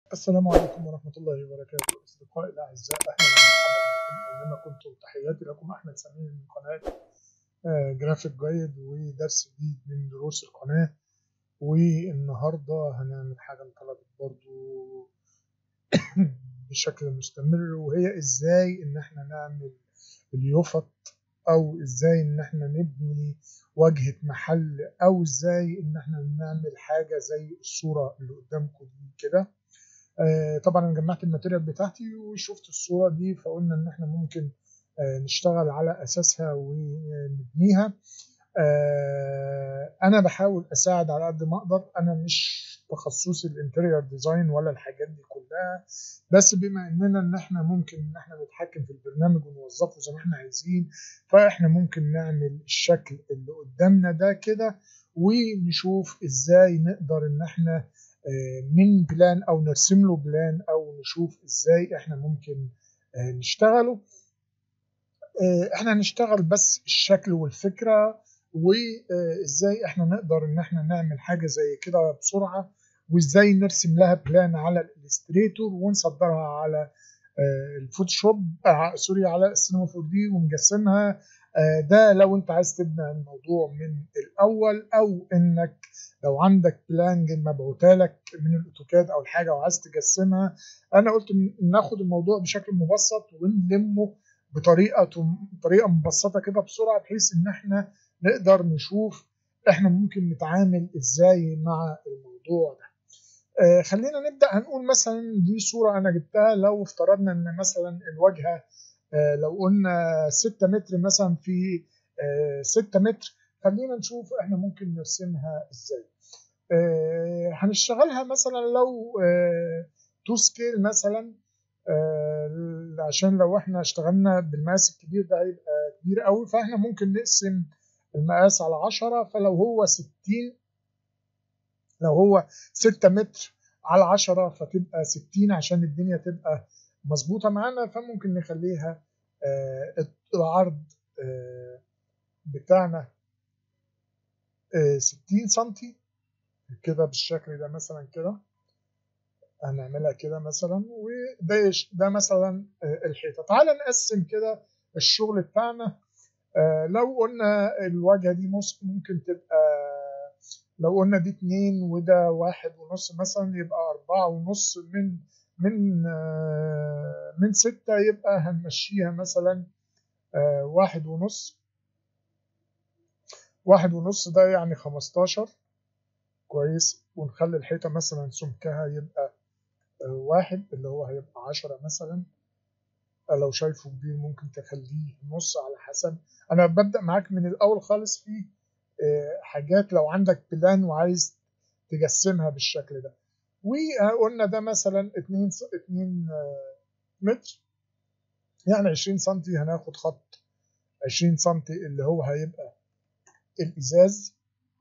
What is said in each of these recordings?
السلام عليكم ورحمة الله وبركاته أصدقائي الأعزاء أهلا ومرحبا بكم أينما كنتم تحياتي لكم أحمد سمير من قناة آه، جرافيك جايد ودرس جديد من دروس القناة والنهاردة هنعمل حاجة انطلقت برضو بشكل مستمر وهي إزاي إن إحنا نعمل اليوفط أو إزاي إن إحنا نبني واجهة محل أو إزاي إن إحنا نعمل حاجة زي الصورة اللي قدامكم دي كده آه، طبعا انا جمعت الماتيريال بتاعتي وشفت الصوره دي فقلنا ان احنا ممكن آه، نشتغل على اساسها ونبنيها آه، انا بحاول اساعد على قد ما اقدر انا مش تخصصي الانتريور ديزاين ولا الحاجات دي كلها بس بما اننا ان احنا ممكن ان احنا نتحكم في البرنامج ونوظفه زي ما احنا عايزين فاحنا ممكن نعمل الشكل اللي قدامنا ده كده ونشوف ازاي نقدر ان احنا من بلان او نرسم له بلان او نشوف ازاي احنا ممكن نشتغله احنا هنشتغل بس الشكل والفكره وازاي احنا نقدر ان احنا نعمل حاجه زي كده بسرعه وازاي نرسم لها بلان على الالستريتور ونصدرها على الفوتوشوب سوري على السينما 4 دي ونقسمها ده لو انت عايز تبني الموضوع من الاول او انك لو عندك بلان مبعوته لك من الاوتوكاد او الحاجه وعايز تقسمها انا قلت ناخد الموضوع بشكل مبسط ونلمه بطريقه بطريقه مبسطه كده بسرعه بحيث ان احنا نقدر نشوف احنا ممكن نتعامل ازاي مع الموضوع ده آه خلينا نبدا هنقول مثلا دي صوره انا جبتها لو افترضنا ان مثلا الواجهه آه لو قلنا 6 متر مثلا في آه 6 متر خلينا نشوف احنا ممكن نرسمها ازاي آه هنشتغلها مثلا لو آه تو سكيل مثلا آه عشان لو احنا اشتغلنا بالمقاس الكبير ده هيبقى كبير قوي فاحنا ممكن نقسم المقاس على 10 فلو هو 60 لو هو 6 متر على 10 فتبقى 60 عشان الدنيا تبقى مظبوطه معانا فممكن نخليها آه العرض آه بتاعنا آه 60 سنتي كده بالشكل ده مثلا كده هنعملها كده مثلا وده ده مثلا الحيطه تعال نقسم كده الشغل بتاعنا لو قلنا الواجهه دي ممكن تبقى لو قلنا دي اتنين وده واحد ونص مثلا يبقى أربعة ونص من من من ستة يبقى هنمشيها مثلا واحد ونص واحد ونص ده يعني خمستاشر كويس ونخلي الحيطة مثلا سمكها يبقى واحد اللي هو هيبقى عشرة مثلا لو شايفه كبير ممكن تخليه نص على حسب أنا ببدأ معاك من الأول خالص في حاجات لو عندك بلان وعايز تجسمها بالشكل ده وقلنا ده مثلا 2 2 متر يعني 20 سم هناخد خط 20 سم اللي هو هيبقى الإزاز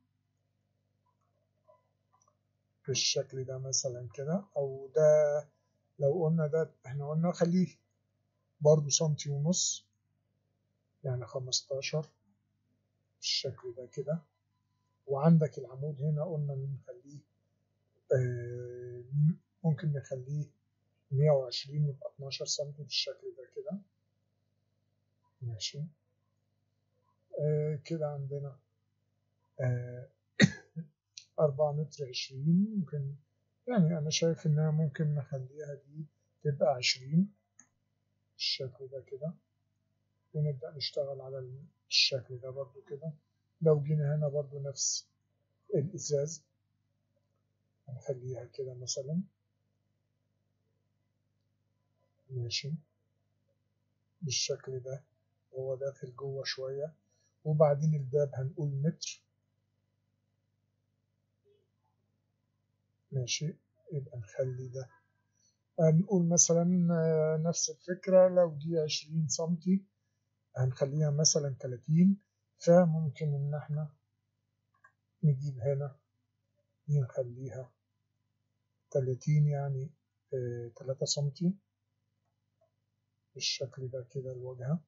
بالشكل ده مثلا كده او ده لو قلنا ده احنا قلنا خليه برضو سنتي ونص يعني خمستاشر بالشكل ده كده وعندك العمود هنا قلنا نخليه آه ممكن نخليه مية وعشرين يبقى اتناشر سنتي بالشكل ده كده ماشي آه كده عندنا آه أربعة متر عشرين ممكن يعني أنا شايف إنها ممكن نخليها دي تبقى عشرين بالشكل ده كده ونبدأ نشتغل على الشكل ده برضو كده لو جينا هنا برضو نفس الإزاز هنخليها كده مثلا ماشي بالشكل ده هو داخل جوه شوية وبعدين الباب هنقول متر ماشي يبقى نخلي ده هنقول مثلا نفس الفكرة لو دي عشرين سنتي هنخليها مثلا تلاتين فممكن إن احنا نجيب هنا دي نخليها تلاتين يعني تلاتة سنتي بالشكل ده كده الواجهة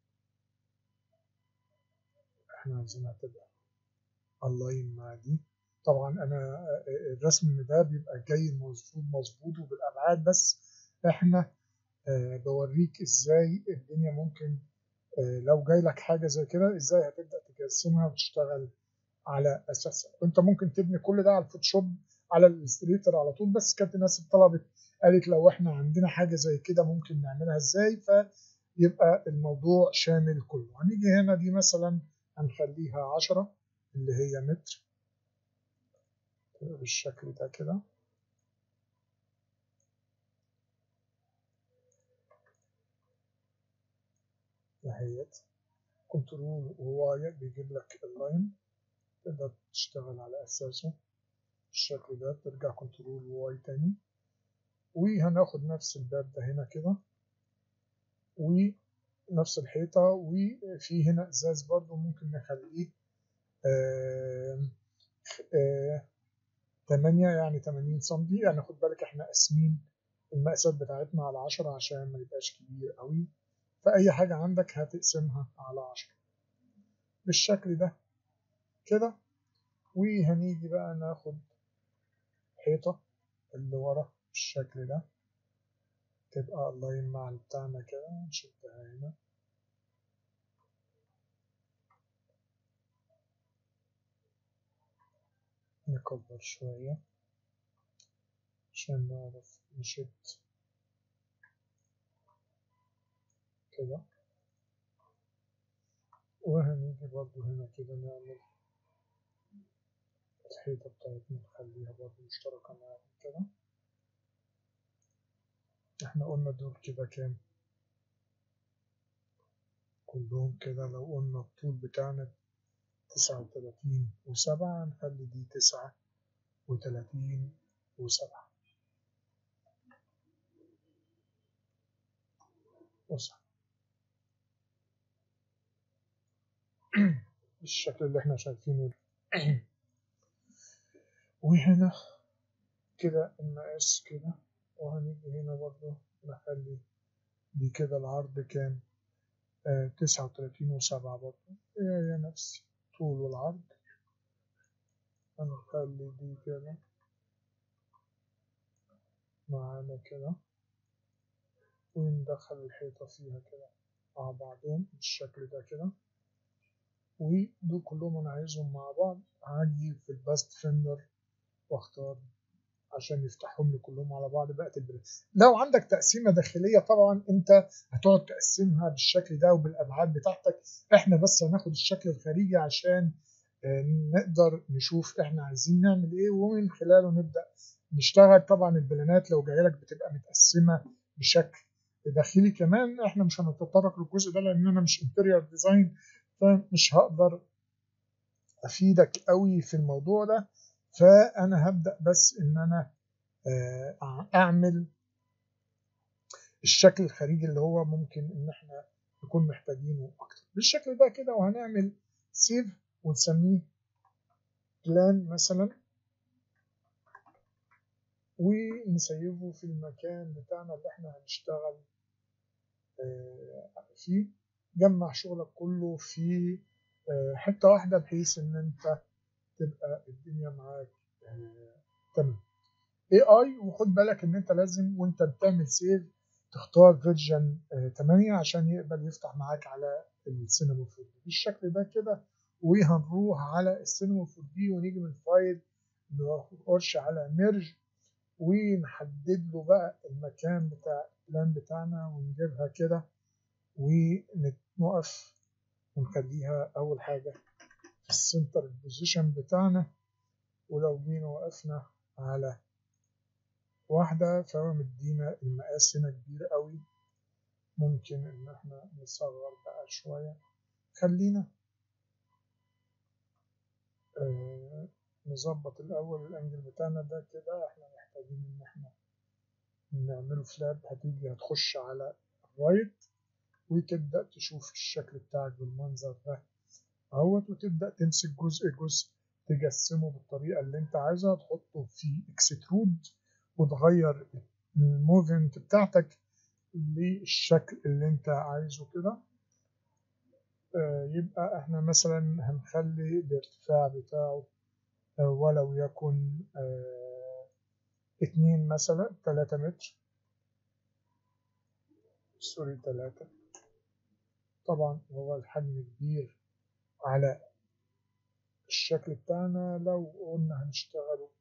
احنا عايزينها تبقى الاين مع دي طبعا انا الرسم ده بيبقى جاي مظبوط مظبوط وبالابعاد بس احنا بوريك ازاي الدنيا ممكن لو جاي لك حاجه زي كده ازاي هتبدا تجسمها وتشتغل على اساسها وانت ممكن تبني كل ده على الفوتوشوب على الاستريتور على طول بس كانت الناس طلبت قالت لو احنا عندنا حاجه زي كده ممكن نعملها ازاي فيبقى الموضوع شامل كله هنيجي هنا دي مثلا هنخليها 10 اللي هي متر بالشكل ده كده اهيت كنترول واي بيجيب لك اللاين تقدر تشتغل على اساسه بالشكل ده ترجع كنترول واي تاني وهناخد نفس الباب ده هنا كده ونفس الحيطة وفي هنا ازاز برضو ممكن نخليه آه آه 8 يعني 80 سم يعني خد بالك احنا قاسمين المقاسات بتاعتنا على 10 عشان ما يبقاش كبير قوي فأي حاجة عندك هتقسمها على 10 بالشكل ده كده وهنيجي بقى ناخد حيطة اللي ورا بالشكل ده تبقى اللاين مع بتاعنا كده نشدها هنا نكبر شوية عشان نعرف نشد كده وهنيجي برضو هنا كده نعمل الحيطة بتاعتنا نخليها برضو مشتركة معاهم كده احنا قلنا دول كده كام كلهم كده لو قلنا الطول بتاعنا تسعة وتلاتين وسبعة نخلي دي تسعة وتلاتين وسبعة وسبعة بالشكل اللي احنا شايفينه وهنا كده المقاس كده وهنيجي هنا برضو نخلي دي كده العرض كام آه تسعة وتلاتين وسبعة برضو هي نفس طول والعرض هنخلي دي كده معانا كده وندخل الحيطة فيها كده مع بعضهم بالشكل ده كده ودول كلهم انا عايزهم مع بعض هاجي في الباست فيندر واختار عشان يفتحهم لي كلهم على بعض بقت البريد لو عندك تقسيمه داخليه طبعا انت هتقعد تقسمها بالشكل ده وبالابعاد بتاعتك احنا بس هناخد الشكل الخارجي عشان نقدر نشوف احنا عايزين نعمل ايه ومن خلاله نبدا نشتغل طبعا البلانات لو جايه لك بتبقى متقسمه بشكل داخلي كمان احنا مش هنتطرق للجزء ده لان انا مش انتريور ديزاين فمش هقدر افيدك قوي في الموضوع ده فانا هبدا بس ان انا اعمل الشكل الخارجي اللي هو ممكن ان احنا نكون محتاجينه اكتر بالشكل ده كده وهنعمل سيف ونسميه بلان مثلا ونسيبه في المكان بتاعنا اللي احنا هنشتغل فيه جمع شغلك كله في حته واحده بحيث ان انت تبقى الدنيا معاك تمام اي اي وخد بالك ان انت لازم وانت بتعمل سيف تختار فيرجن 8 عشان يقبل يفتح معاك على السينما 4 دي بالشكل ده كده وهنروح على السينما 4 دي ونيجي من فايل نخش على ميرج ونحدد له بقى المكان بتاع البلان بتاعنا ونجيبها كده ونقف ونخليها اول حاجه في السنتر البوزيشن بتاعنا ولو جينا وقفنا على واحدة فهو مدينا المقاس هنا كبير قوي ممكن ان احنا نصغر بقى شوية خلينا آه نظبط الاول الانجل بتاعنا ده كده احنا محتاجين ان احنا نعمله فلاب هتيجي هتخش على الرايت وتبدأ تشوف الشكل بتاعك بالمنظر ده اهوت وتبدأ تمسك جزء جزء تجسمه بالطريقة اللي انت عايزها تحطه في اكسترود وتغير الموفمنت بتاعتك للشكل اللي انت عايزه كده آه يبقى احنا مثلا هنخلي الارتفاع بتاعه ولو يكن آه اتنين مثلا تلاتة متر سوري تلاتة طبعا هو الحجم كبير على الشكل بتاعنا لو قلنا هنشتغله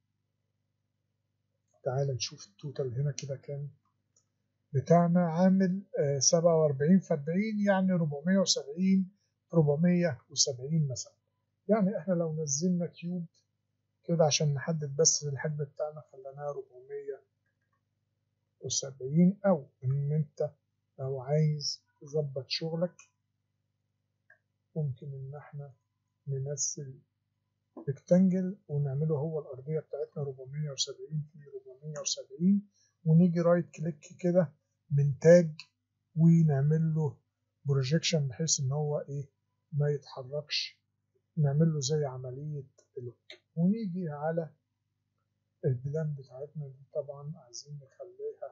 تعال نشوف التوتال هنا كده كام بتاعنا عامل سبعة وأربعين في أربعين يعني ربعمية وسبعين ربعمية وسبعين مثلا يعني احنا لو نزلنا كيوب كده عشان نحدد بس الحجم بتاعنا خليناه ربعمية وسبعين أو إن أنت لو عايز تظبط شغلك ممكن إن احنا ننزل ريكتانجل ونعمله هو الأرضية بتاعتنا 470 في 470 ونيجي رايت كليك كده من تاج ونعمل له بروجيكشن بحيث إن هو إيه ما يتحركش نعمل له زي عملية لوك ونيجي على البلان بتاعتنا دي طبعا عايزين نخليها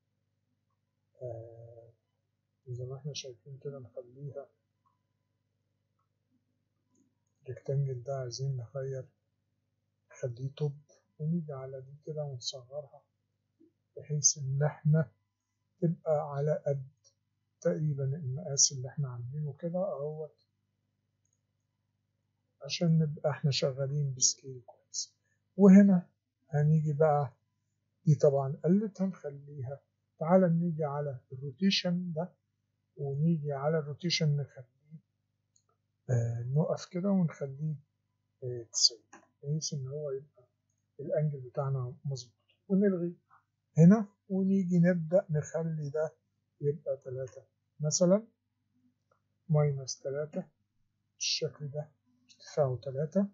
آه زي ما احنا شايفين كده نخليها الريكتانجل ده عايزين نغير نخليه توب ونيجي على دي كده ونصغرها بحيث ان احنا تبقى على قد تقريبا المقاس اللي احنا عاملينه كده اهوت عشان نبقى احنا شغالين بسكيل كويس وهنا هنيجي بقى دي طبعا قلت هنخليها تعالى نيجي على الروتيشن ده ونيجي على الروتيشن نخليه آه نقف كده ونخليه آه تسعين بحيث ان هو يبقى الانجل بتاعنا مظبوط ونلغي هنا ونيجي نبدأ نخلي ده يبقى تلاتة مثلا ماينس تلاتة الشكل ده ارتفاعه تلاتة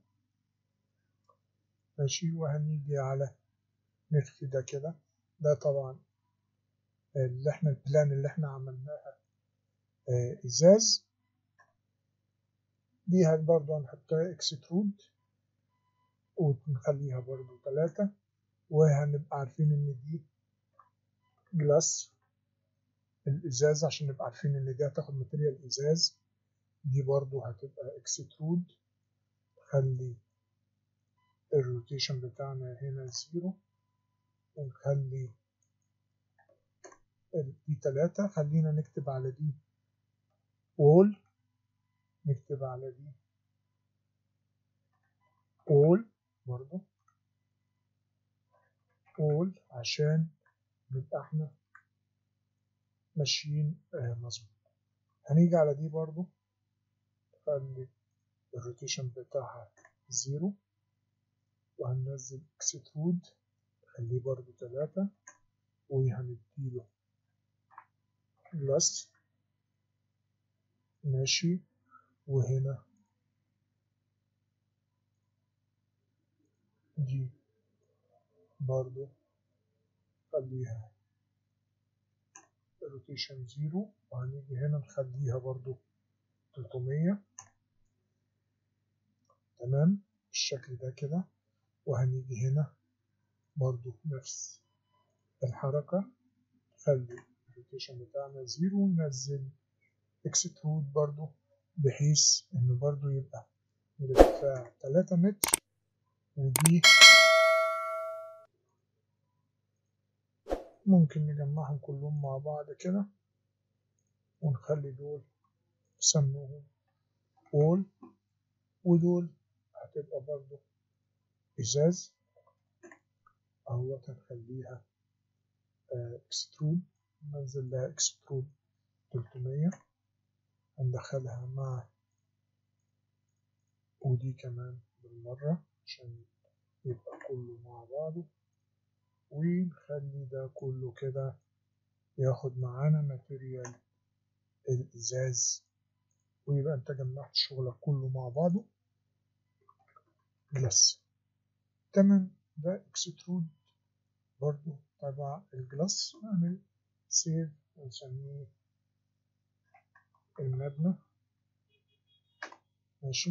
ماشي وهنيجي على نخفي ده كده ده طبعا اللي احنا البلان اللي احنا عملناها آه ازاز دي برضو هنحطها اكسترود ونخليها برضو تلاتة وهنبقى عارفين ان دي جلاس الازاز عشان نبقى عارفين ان دي هتاخد ماتيريال ازاز دي برضو هتبقى اكسترود خلي الروتيشن بتاعنا هنا زيرو ونخلي دي تلاتة خلينا نكتب على دي وول نكتب على دي وول برضو وول عشان نبقى احنا ماشيين آه مظبوط هنيجي على دي برضو نخلي الروتيشن بتاعها زيرو وهننزل اكسترود نخليه برضو تلاتة وهنديله بلس ماشي وهنا دي برضو خليها روتيشن زيرو وهنيجي هنا نخليها برضو 300 تمام بالشكل ده كده وهنيجي هنا برضو نفس الحركة نخلي الروتيشن بتاعنا زيرو وننزل اكسترود برضو بحيث انه برضو يبقى الارتفاع 3 متر ودي ممكن نجمعهم كلهم مع بعض كده ونخلي دول نسموهم وول ودول هتبقى برضو ازاز اهوت هنخليها اكسترود ننزل لها اكسترود 300 هندخلها مع ودي كمان بالمرة عشان يبقى كله مع بعضه ونخلي ده كله كده ياخد معانا ماتيريال الإزاز ويبقى انت جمعت شغلك كله مع بعضه جلاس تمام ده اكسترود برضو تبع الجلاس نعمل سيف ونسميه المبنى ماشي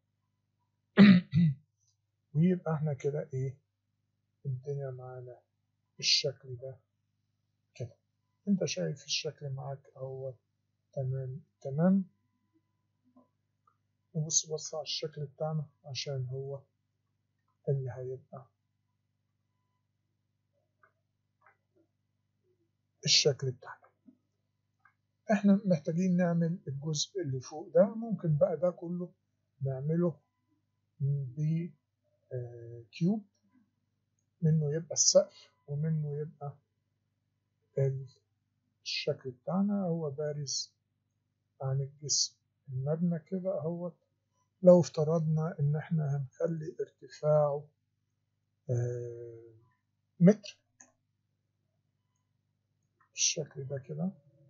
ويبقى احنا كده ايه الدنيا معانا بالشكل ده كده انت شايف الشكل معاك اهو تمام تمام نبص بص على الشكل بتاعنا عشان هو اللي هيبقى الشكل بتاعنا احنا محتاجين نعمل الجزء اللي فوق ده ممكن بقى ده كله نعمله بكيوب منه يبقى السقف ومنه يبقى الشكل بتاعنا هو بارز عن الجسم المبنى كده اهوت لو افترضنا ان احنا هنخلي ارتفاعه متر بالشكل ده كده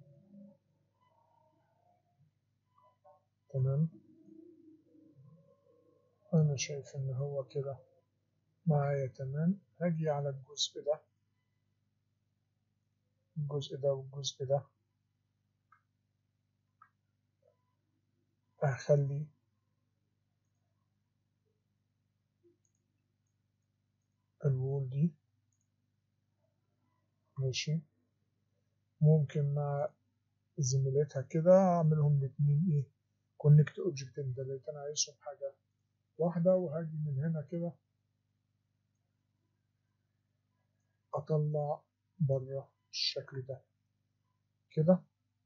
تمام انا شايف ان هو كده معايا تمام هاجي على الجزء ده الجزء ده والجزء ده هخلي الوول دي ماشي ممكن مع زميلتها كده اعملهم الاتنين ايه كونكت اوبجكتين ده اللي انا عايزهم حاجة واحدة وهاجي من هنا كده اطلع بره الشكل ده كده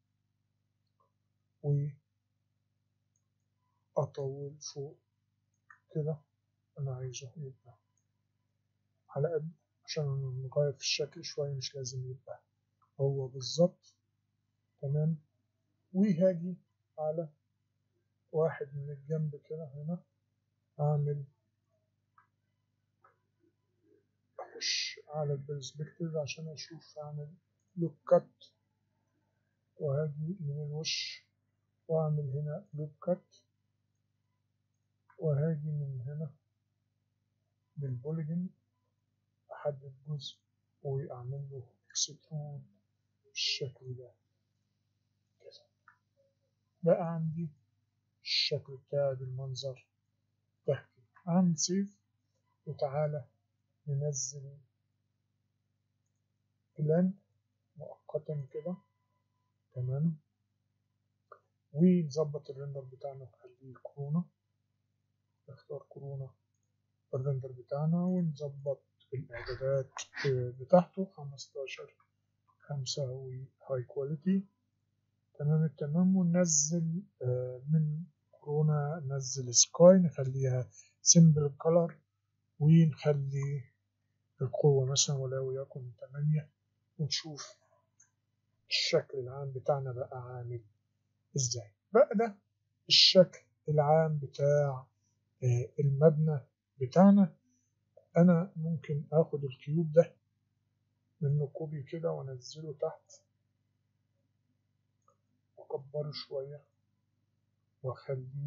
وأطول فوق كده أنا عايزه يبقى على قد عشان نغير في الشكل شوية مش لازم يبقى هو بالظبط تمام وهاجي على واحد من الجنب كده هنا أعمل أخش على البرسبكتيف عشان أشوف أعمل لوك كات وهاجي من الوش وأعمل هنا لوب كات وهاجي من هنا بالبوليجن أحدد جزء وأعمل له اكسترود بالشكل ده كده بقى عندي الشكل بتاعي بالمنظر ده كده أعمل سيف وتعالى ننزل بلان مؤقتا كده تمام ونظبط الريندر بتاعنا نخليه كورونا نختار كورونا الريندر بتاعنا ونظبط الإعدادات بتاعته 15 خمسة وهاي كواليتي تمام التمام وننزل من كورونا ننزل سكاي نخليها سيمبل كولر ونخلي القوة مثلا ولو يكن 8 ونشوف الشكل العام بتاعنا بقى عامل ازاي بقى ده الشكل العام بتاع المبنى بتاعنا انا ممكن اخد الكيوب ده منه كوبي كده وانزله تحت واكبره شوية واخليه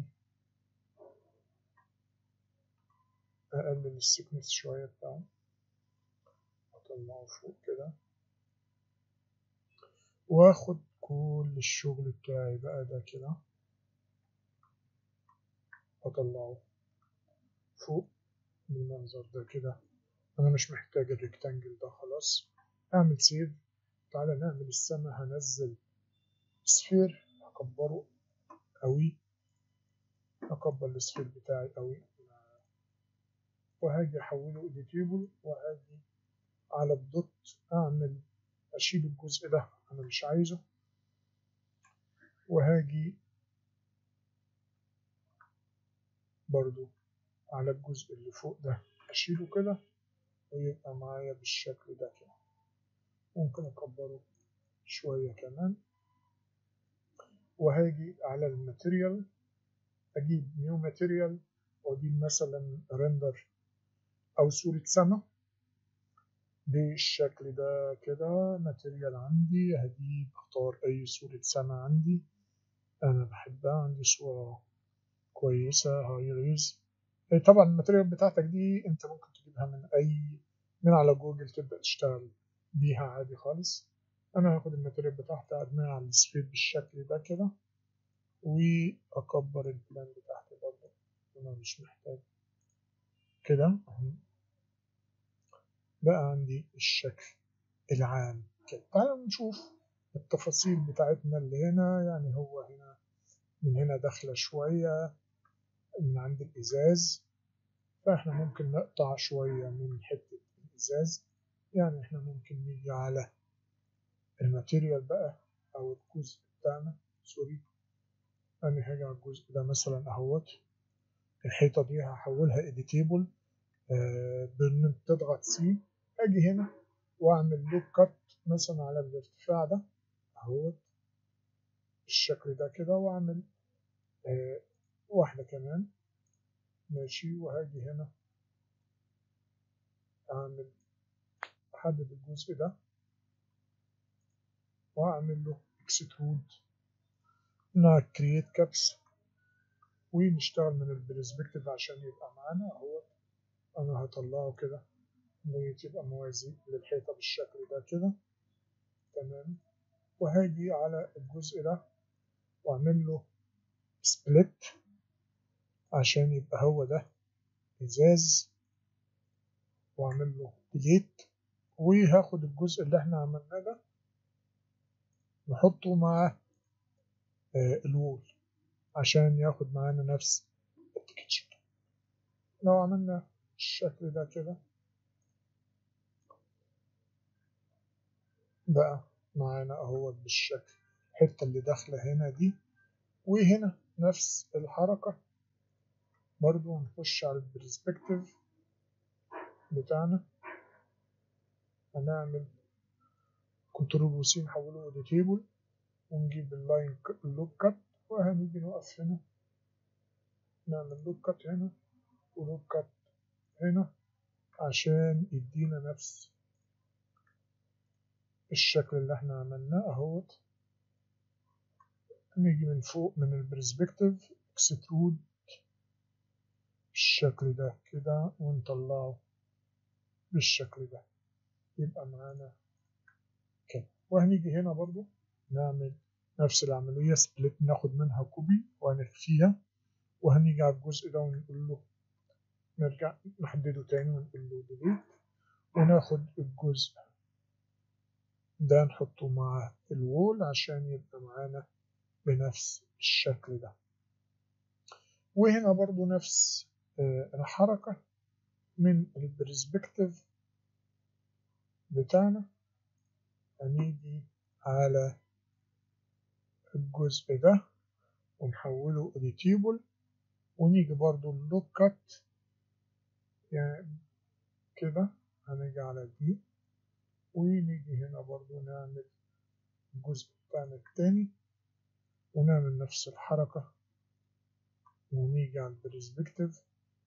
اقلل السكنس شوية بتاعه اطلعه فوق كده واخد كل الشغل بتاعي بقى ده كده اطلعه فوق بالمنظر ده كده انا مش محتاج الريكتانجل ده خلاص اعمل سيف تعالى نعمل السما هنزل سفير هكبره قوي هكبر السفير بتاعي قوي وهاجي احوله اديتيبل وهاجي على الدوت اعمل اشيل الجزء ده انا مش عايزه وهاجي برضو على الجزء اللي فوق ده اشيله كده ويبقى معايا بالشكل ده كده ممكن اكبره شوية كمان وهاجي على الماتيريال اجيب نيو ماتيريال واجيب مثلا رندر او صورة سما بالشكل ده كده ماتيريال عندي هجيب اختار اي صورة سما عندي انا بحبها عندي صورة كويسة هاي ريز طبعا الماتيريال بتاعتك دي انت ممكن تجيبها من اي من على جوجل تبدأ تشتغل بيها عادي خالص انا هاخد الماتيريال بتاعتي ارميها على السفير بالشكل ده كده واكبر البلان بتاعتي برضه انا مش محتاج كده بقى عندي الشكل العام كده تعالوا نشوف التفاصيل بتاعتنا اللي هنا يعني هو هنا من هنا داخلة شوية من عند الإزاز فاحنا ممكن نقطع شوية من حتة الإزاز يعني احنا ممكن نيجي على الماتيريال بقى أو الجزء بتاعنا سوري أنا هاجي على الجزء ده مثلا أهوت الحيطة دي هحولها إديتيبل آه بإن تضغط سي أجي هنا وأعمل لوك كات مثلا على الارتفاع ده أهوت بالشكل ده كده وأعمل آه واحدة كمان ماشي وهاجي هنا أعمل أحدد الجزء ده وأعمل له اكسترود مع كرييت كابس ونشتغل من البرسبكتيف عشان يبقى معانا اهو انا هطلعه كده وتبقى موازي للحيطة بالشكل ده كده تمام وهاجي على الجزء ده واعمل له سبليت عشان يبقى هو ده ازاز واعمل له ديليت وهاخد الجزء اللي احنا عملناه ده نحطه مع آه الوول عشان ياخد معانا نفس التكتشر لو عملنا الشكل ده كده بقى معانا اهوت بالشكل الحتة اللي داخلة هنا دي وهنا نفس الحركة برضو هنخش على البرسبكتيف بتاعنا هنعمل كنترول وسي نحوله اديتيبل ونجيب اللاين اللوك كات وهنيجي نقف هنا نعمل لوك كات هنا ولوك كات هنا عشان يدينا نفس الشكل اللي احنا عملناه اهوت نيجي من فوق من البرسبكتيف اكسترود بالشكل ده كده ونطلعه بالشكل ده يبقى معانا كده وهنيجي هنا برضو نعمل نفس العملية سبليت ناخد منها كوبي وهنخفيها وهنيجي على الجزء ده ونقول له نرجع نحدده تاني ونقول له ديليت وناخد الجزء ده نحطه مع الوول عشان يبقى معانا بنفس الشكل ده وهنا برضو نفس الحركة من البرسبكتيف بتاعنا هنيجي على الجزء ده ونحوله editable ونيجي برضو اللوك كات يعني كده هنيجي على دي ونيجي هنا برضو نعمل الجزء بتاعنا التاني ونعمل نفس الحركة ونيجي على البرسبكتيف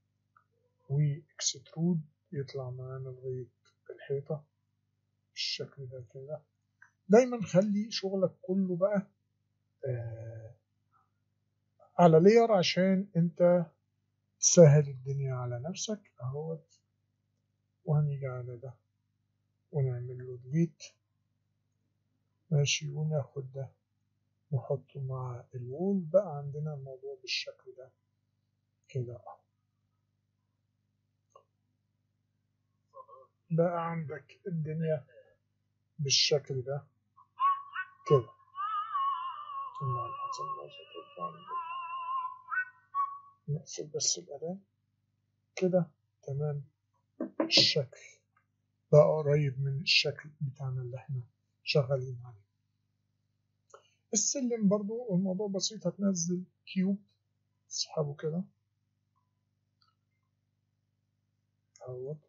واكسترود يطلع معانا لغاية الحيطة بالشكل ده كده دايما خلي شغلك كله بقى آه على لير عشان انت تسهل الدنيا على نفسك اهوت وهنيجي على ده ونعمل له ديليت ماشي وناخد ده نحطه مع الوول بقى عندنا الموضوع بالشكل ده كده اهو بقى عندك الدنيا بالشكل ده كده نقفل بس الأذان كده تمام الشكل بقى قريب من الشكل بتاعنا اللي احنا شغالين عليه السلم برضو الموضوع بسيط هتنزل كيوب تسحبه كده اهوت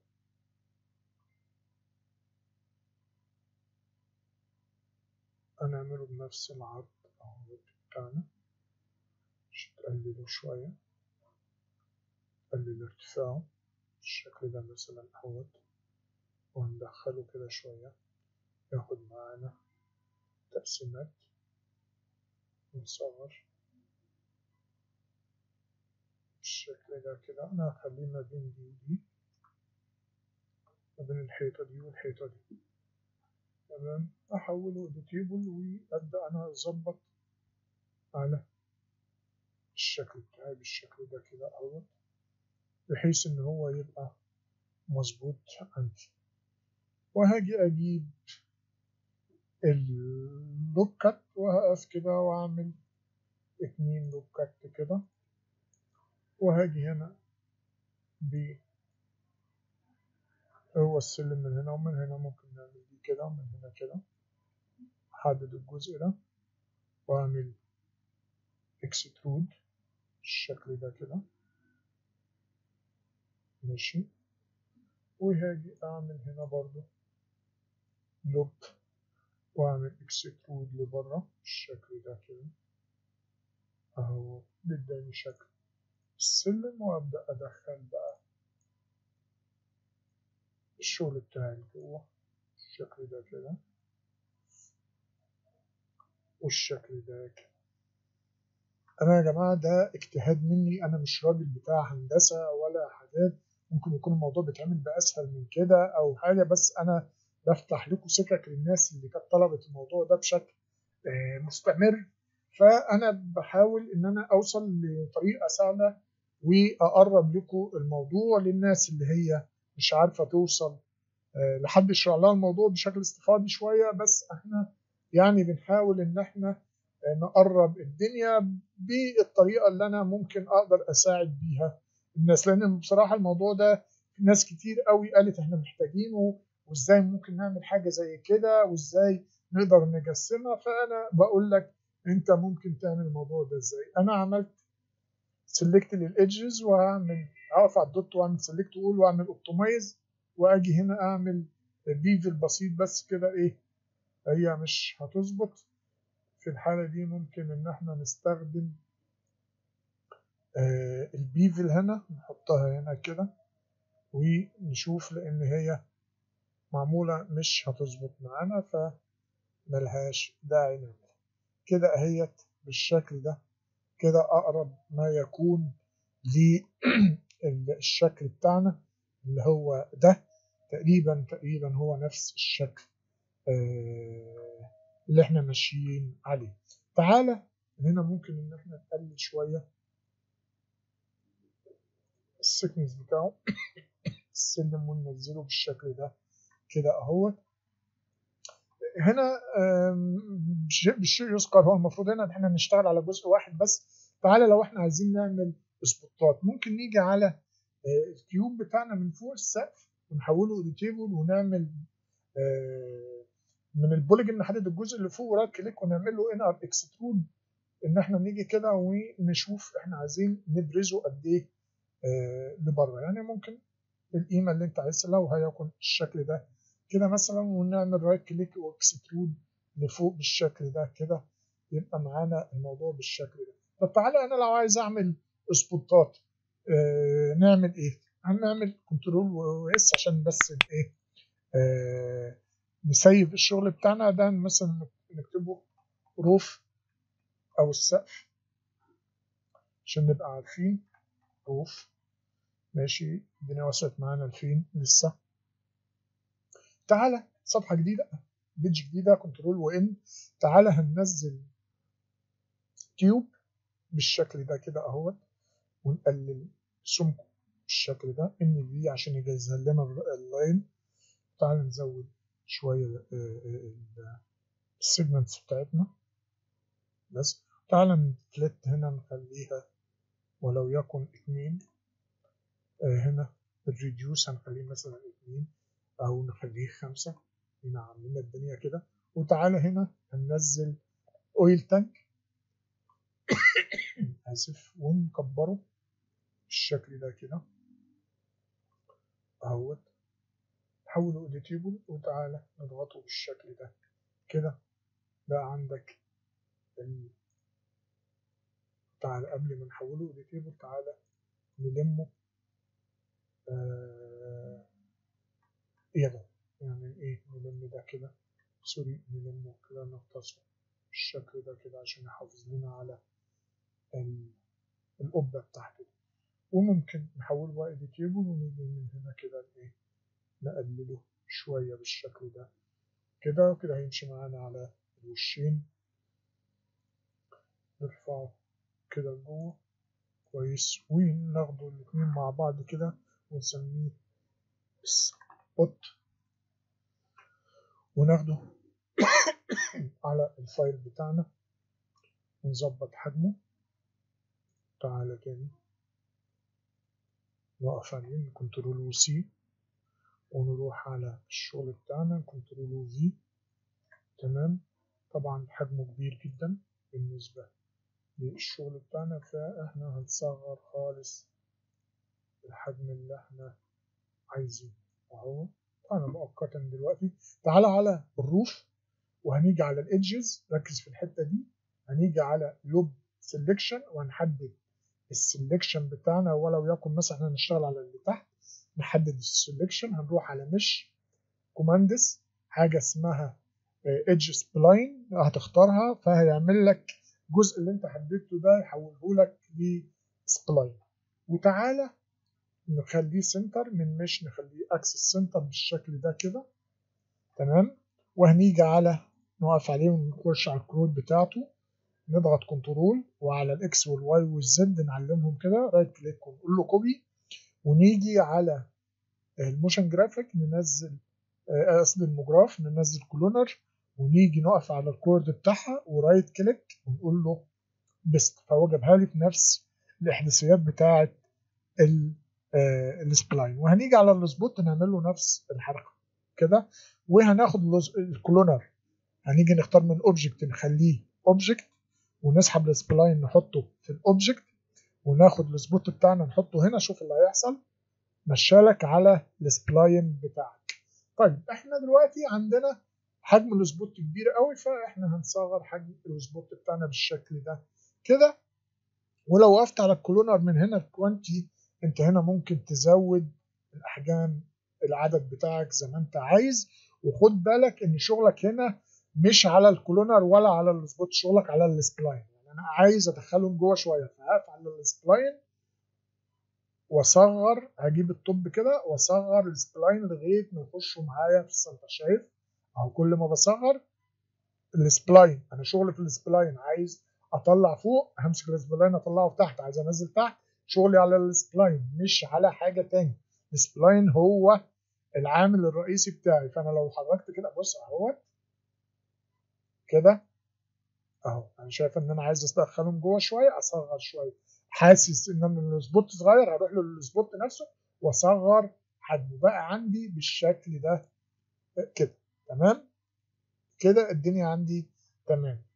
هنعمله بنفس العرض اهوت بتاعنا مش تقلله شوية تقلل ارتفاعه بالشكل ده مثلا اهوت وهندخله كده شوية ياخد معانا تقسيمات نصغر بالشكل ده كده أنا هخليه ما بين دي ودي ما بين الحيطة دي والحيطة دي تمام أحوله إديتيبل وأبدأ أنا أظبط على الشكل بتاعي بالشكل ده كده أهوت بحيث إن هو يبقى مظبوط عندي وهاجي أجيب اللوك كات وهقف كده وأعمل اتنين لوك كات كده وهاجي هنا ب هو السلم من هنا ومن هنا ممكن نعمل دي كده ومن هنا كده أحدد الجزء ده وأعمل اكسترود بالشكل ده كده ماشي وهاجي أعمل هنا برضو لوب وأعمل اكسترود لبره بالشكل ده كده أهو بيداني شكل السلم وأبدأ أدخل بقى الشغل بتاعي جوه بالشكل ده كده والشكل ده كده أنا يا جماعة ده اجتهاد مني أنا مش راجل بتاع هندسة ولا حاجات ممكن يكون الموضوع بيتعمل بأسهل من كده أو حاجة بس أنا بفتح لكم سكك للناس اللي كانت طلبت الموضوع ده بشكل مستمر فأنا بحاول إن أنا أوصل لطريقة سهلة وأقرب لكم الموضوع للناس اللي هي مش عارفة توصل لحد يشرح لها الموضوع بشكل استفاضي شوية بس احنا يعني بنحاول إن احنا نقرب الدنيا بالطريقة اللي أنا ممكن أقدر أساعد بيها الناس لأن بصراحة الموضوع ده ناس كتير قوي قالت احنا محتاجينه وازاي ممكن نعمل حاجة زي كده وازاي نقدر نجسمها فأنا بقول لك انت ممكن تعمل الموضوع ده ازاي انا عملت سيلكت للايدجز وهعمل اقف على الدوت واعمل سيلكت اول واعمل اوبتمايز واجي هنا اعمل بيفل بسيط بس كده ايه هي مش هتظبط في الحالة دي ممكن ان احنا نستخدم آه البيفل هنا نحطها هنا كده ونشوف لان هي معمولة مش هتظبط معانا فملهاش داعي نعمل كده اهيت بالشكل ده كده اقرب ما يكون للشكل بتاعنا اللي هو ده تقريبا تقريبا هو نفس الشكل آه اللي احنا ماشيين عليه تعالى هنا ممكن ان احنا نقلل شوية السكنس بتاعه السلم وننزله بالشكل ده كده اهوت هنا بالشيء يذكر هو المفروض هنا احنا نشتغل على جزء واحد بس تعالى لو احنا عايزين نعمل سبوتات ممكن نيجي على التيوب بتاعنا من فوق السقف ونحوله لتيبل ونعمل من البوليجن نحدد الجزء اللي فوق ورايت كليك ونعمل له ان ار اكسترود ان احنا نيجي كده ونشوف احنا عايزين نبرزه قد ايه لبره يعني ممكن القيمه اللي انت عايزها لو هيكون الشكل ده كده مثلا ونعمل رايت كليك واكسترود لفوق بالشكل ده كده يبقى معانا الموضوع بالشكل ده طب تعالى انا لو عايز اعمل سبوتات آه نعمل ايه هنعمل كنترول واس عشان بس ايه آه نسيب الشغل بتاعنا ده مثلا نكتبه روف او السقف عشان نبقى عارفين روف ماشي الدنيا وصلت معانا لفين لسه تعالى صفحة جديدة بيج جديدة كنترول وان تعالى هننزل تيوب بالشكل ده كده اهوت ونقلل سمكه بالشكل ده ان في عشان يجهزها لنا اللاين تعالى نزود شوية السيجمنتس بتاعتنا بس تعالى نفلت هنا نخليها ولو يكن اتنين هنا الريديوس هنخليه مثلا اتنين او نخليه خمسة هنا عاملين الدنيا كده وتعالى هنا هننزل اويل تانك اسف ونكبره بالشكل ده كده اهوت نحوله اديتيبل وتعالى نضغطه بالشكل ده كده بقى عندك ال... تعالى قبل ما نحوله اديتيبل تعالى نلمه آه... ايه ده يعني ايه نلم ده كده سوري نلمه كده نختصره بالشكل ده كده عشان يحافظ لنا على ال... القبة بتاعته وممكن نحوله بقى اديتيبل ونيجي من هنا كده ايه نقلله شوية بالشكل ده كده وكده هيمشي معانا على الوشين نرفعه كده لجوه كويس وناخده الاتنين مع بعض كده ونسميه سبوت وناخده على الفايل بتاعنا نظبط حجمه تعالى تاني نقف عليه كنترول وسي ونروح على الشغل بتاعنا كنترول وفي تمام طبعا حجمه كبير جدا بالنسبة للشغل بتاعنا فاحنا هنصغر خالص الحجم اللي احنا عايزينه اهو انا مؤقتا دلوقتي تعالى على الروف وهنيجي على الايدجز ركز في الحته دي هنيجي على لوب سيلكشن وهنحدد السلكشن بتاعنا ولو يكن مثلا احنا هنشتغل على اللي تحت نحدد السلكشن هنروح على مش كوماندس حاجه اسمها ايدج سبلاين هتختارها فهيعمل لك الجزء اللي انت حددته ده يحوله لك لسبلاين وتعالى نخليه سنتر من مش نخليه اكسس سنتر بالشكل ده كده تمام وهنيجي على نقف عليه ونخش على الكروت بتاعته نضغط كنترول وعلى الاكس والواي والزد نعلمهم كده رايت كليك ونقول له كوبي ونيجي على الموشن جرافيك ننزل قصدي المجراف ننزل كلونر ونيجي نقف على الكورد بتاعها ورايت كليك ونقول له بيست فهو جابها لي في نفس الاحداثيات بتاعه السبلاين وهنيجي على السبوت نعمل له نفس الحركه كده وهناخد الكلونر هنيجي نختار من اوبجكت نخليه اوبجكت ونسحب السبلاين نحطه في الاوبجكت وناخد السبوت بتاعنا نحطه هنا شوف اللي هيحصل مشالك على السبلاين بتاعك طيب احنا دلوقتي عندنا حجم السبوت كبير قوي فاحنا هنصغر حجم السبوت بتاعنا بالشكل ده كده ولو وقفت على الكولونر من هنا الكوانتي انت هنا ممكن تزود الاحجام العدد بتاعك زي ما انت عايز وخد بالك ان شغلك هنا مش على الكولونر ولا على السبوت شغلك على السبلاين يعني انا عايز ادخلهم جوه شويه فهقف على السبلاين واصغر هجيب الطب كده واصغر السبلاين لغايه ما يخشوا معايا في السنتر شايف اهو كل ما بصغر السبلاين انا شغلي في السبلاين عايز اطلع فوق همسك السبلاين اطلعه تحت عايز انزل تحت شغلي على السبلاين مش على حاجه تاني السبلاين هو العامل الرئيسي بتاعي فانا لو حركت كده بص اهوت كده اهو انا شايف ان انا عايز ادخلهم جوه شويه اصغر شويه حاسس ان انا السبوت صغير هروح له للسبوت نفسه واصغر حجمه بقى عندي بالشكل ده كده تمام كده الدنيا عندي تمام